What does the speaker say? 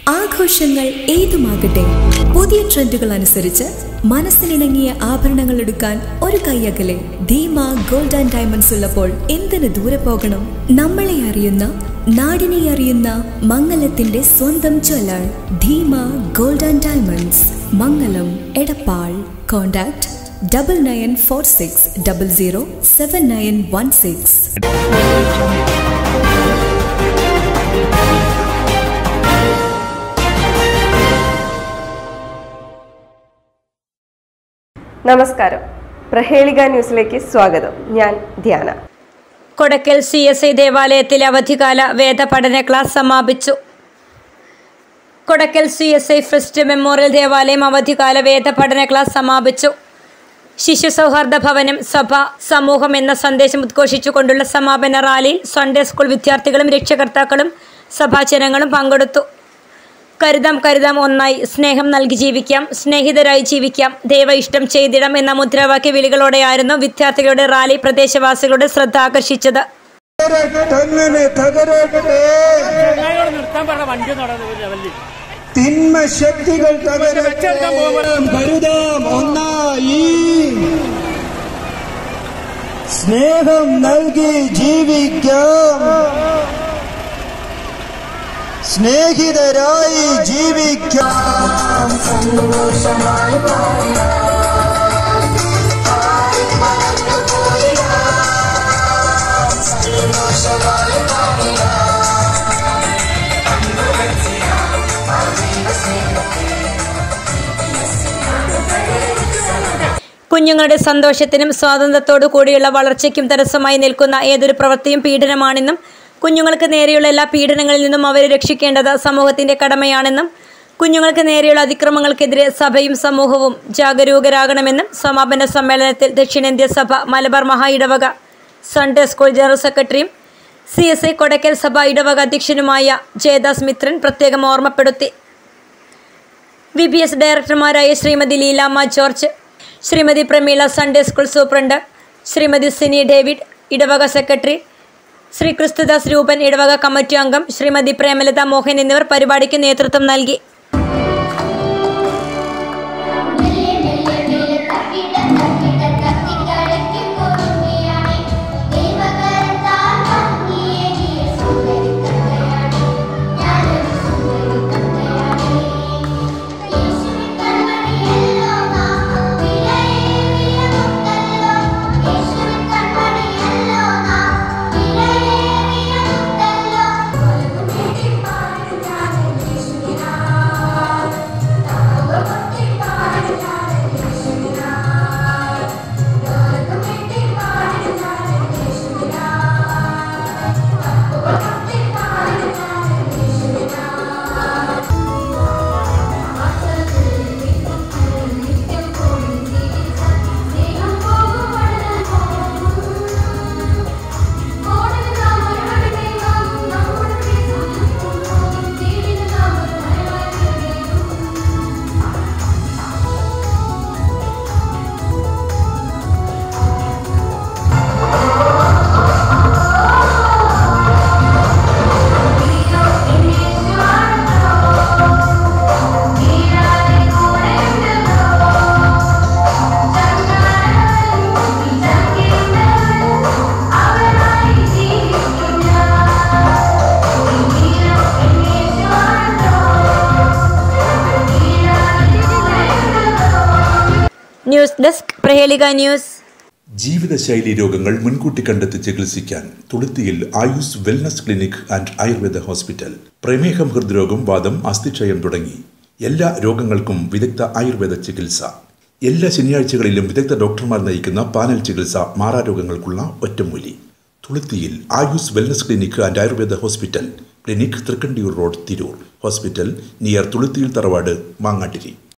ആഘോഷങ്ങൾ ഏതുമാകട്ടെ പുതിയ ട്രെൻഡുകൾ അനുസരിച്ച് മനസ്സിനിണങ്ങിയ ആഭരണങ്ങൾ എടുക്കാൻ ഒരു കൈയകലെ ധീമ ഗോൾഡ് ആൻഡ് ഡയമണ്ട്സ് ഉള്ളപ്പോൾ എന്തിനു ദൂരെ പോകണം നമ്മളെ അറിയുന്ന നാടിനെ അറിയുന്ന മംഗലത്തിന്റെ സ്വന്തം jeweller Dheema gold and diamonds Mangalam Edappal contact double nine four six double zero seven nine one six നമസ്കാരം പ്രഹേളിക ന്യൂസിലേക്ക് സ്വാഗതം ഞാൻ ധ്യാന കൊടക്കൽ സി എസ് ഐ ദേവാലയത്തിൽ അവധിക്കാല വേദപഠന ക്ലാസ് സമാപിച്ചു Kodakkal C S I first memorial ദേവാലയം അവധിക്കാല വേദപഠന ക്ലാസ് സമാപിച്ചു ശിശു സൗഹാർദ്ദ ഭവനം സഭ സമൂഹം എന്ന സന്ദേശം ഉദ്ഘോഷിച്ചുകൊണ്ടുള്ള സമാപന റാലിയിൽ സൺഡേ സ്കൂൾ വിദ്യാർത്ഥികളും രക്ഷകർത്താക്കളും സഭാജനങ്ങളും പങ്കെടുത്തു കരുതാം കരുതാം ഒന്നായി സ്നേഹം നൽകി ജീവിക്കാം സ്നേഹിതരായി ജീവിക്കാം ദൈവ ഇഷ്ടം ചെയ്തിടാം എന്ന മുദ്രാവാക്യ വിളികളോടെയായിരുന്നു വിദ്യാർത്ഥികളുടെ റാലി പ്രദേശവാസികളുടെ ശ്രദ്ധ ആകർഷിച്ചത് തകരട്ടെ അങ്ങനെ തകരട്ടെ നിർത്താൻ പറഞ്ഞ വണ്ടി നടന്നത് ലെവലിൽ തിന്മ ശക്തികൾ തകരട്ടെ കരുതാം ഒന്നായി സ്നേഹം നൽകി ജീവിക്കാം സ്നേഹിതരായി ജീവിക്കാം കുഞ്ഞുങ്ങളുടെ സന്തോഷത്തിനും സ്വാതന്ത്ര്യത്തോടു കൂടിയുള്ള വളർച്ചയ്ക്കും തടസ്സമായി നിൽക്കുന്ന ഏതൊരു പ്രവൃത്തിയും പീഡനമാണെന്നും കുഞ്ഞുങ്ങൾക്ക് നേരെയുള്ള എല്ലാ പീഡനങ്ങളിൽ നിന്നും അവരെ രക്ഷിക്കേണ്ടത് സമൂഹത്തിന്റെ കടമയാണെന്നും കുഞ്ഞുങ്ങൾക്ക് നേരെയുള്ള അതിക്രമങ്ങൾക്കെതിരെ സഭയും സമൂഹവും ജാഗരൂകരാകണമെന്നും സമാപന സമ്മേളനത്തിൽ ദക്ഷിണേന്ത്യ സഭ മലബാർ മഹാ ഇടവക സൺഡേ സ്കൂൾ ജനറൽ സെക്രട്ടറിയും സി എസ് ഐ കൊടക്കൽ സഭ ഇടവക അധ്യക്ഷനുമായ ജയദാസ് മിത്രൻ പ്രത്യേകം ഓർമ്മപ്പെടുത്തി വി ബി എസ് ഡയറക്ടർമാരായ Shrimati Leelamma George Shrimati Prameela Sunday school superintendent Shrimati Sini David ഇടവക സെക്രട്ടറി ശ്രീ ക്രിസ്തുദാസ് രൂപൻ ഇടവക കമ്മിറ്റി അംഗം ശ്രീമതി പ്രേമലത മോഹൻ എന്നിവർ പരിപാടിക്ക് നേതൃത്വം നൽകി മെല്ലെ മെല്ലെ മെല്ലെ തട്ടിട തട്ടിട തട്ടിക്കടയ്ക്ക് കൊടുക്കുകയാണ് ദൈവകരത്താൽ ഭംഗിയേകിയ സുന്ദരി കഥയാണ് ഞാനൊരു സുന്ദരി കഥയാണ് യേശുവിൻ കൺമണിയല്ലോ നാം വിലയേറിയ മുത്തല്ലോ യേശുവിൻ കൺമണിയല്ലോ നാം വിലയേറിയ മുത്തല്ലോ കൊലകുട്ടി പാടുകയാണ് യേശുവിനാ ന്യൂസ് ഡെസ്ക് പ്രഹേലിക ന്യൂസ് ജീവിതശൈലി രോഗങ്ങൾ മുൻകൂട്ടി കണ്ടെത്തി ചികിത്സിക്കാൻ തുളുത്തിയിൽ Ayus wellness clinic and Ayurveda hospital പ്രമേഹം ഹൃദ്രോഗം വാദം അസ്ഥിക്ഷയം തുടങ്ങി എല്ലാ രോഗങ്ങൾക്കും വിദഗ്ധ ആയുർവേദ ചികിത്സ എല്ലാ ശനിയാഴ്ചകളിലും വിദഗ്ധ ഡോക്ടർമാർ നയിക്കുന്ന പാനൽ ചികിത്സ മാറാരോഗങ്ങൾക്കുള്ള ഒറ്റമൂലി തുളുത്തിയിൽ Ayus wellness clinic and Ayurveda hospital clinic Thrikkandiyur road Tirur hospital near തുളുത്തിയിൽ തറവാട് മാങ്ങാട്ടിരി